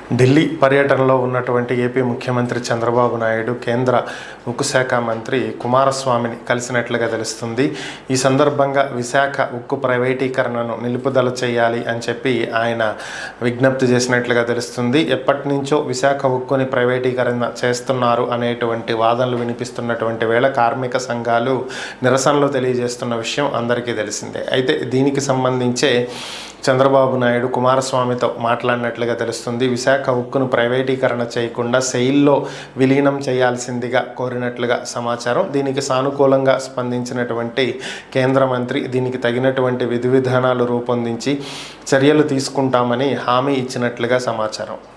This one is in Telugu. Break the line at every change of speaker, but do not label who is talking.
ఢిల్లీ పర్యటనలో ఉన్నటువంటి ఏపీ ముఖ్యమంత్రి చంద్రబాబు నాయుడు కేంద్ర ఉక్కు శాఖ మంత్రి కుమారస్వామిని కలిసినట్లుగా తెలుస్తుంది ఈ సందర్భంగా విశాఖ ఉక్కు ప్రైవేటీకరణను నిలుపుదల చేయాలి అని చెప్పి ఆయన విజ్ఞప్తి చేసినట్లుగా తెలుస్తుంది ఎప్పటి నుంచో విశాఖ ఉక్కుని ప్రైవేటీకరణ చేస్తున్నారు అనేటువంటి వాదనలు వినిపిస్తున్నటువంటి వేళ కార్మిక సంఘాలు నిరసనలు తెలియజేస్తున్న విషయం అందరికీ తెలిసిందే అయితే దీనికి సంబంధించే చంద్రబాబు నాయుడు కుమారస్వామితో మాట్లాడినట్లుగా తెలుస్తుంది విశాఖ ఉక్కును ప్రైవేటీకరణ చేయకుండా సెయిల్లో విలీనం చేయాల్సిందిగా కోరినట్లుగా సమాచారం దీనికి సానుకూలంగా స్పందించినటువంటి కేంద్ర మంత్రి దీనికి తగినటువంటి విధి విధానాలు రూపొందించి చర్యలు తీసుకుంటామని హామీ ఇచ్చినట్లుగా సమాచారం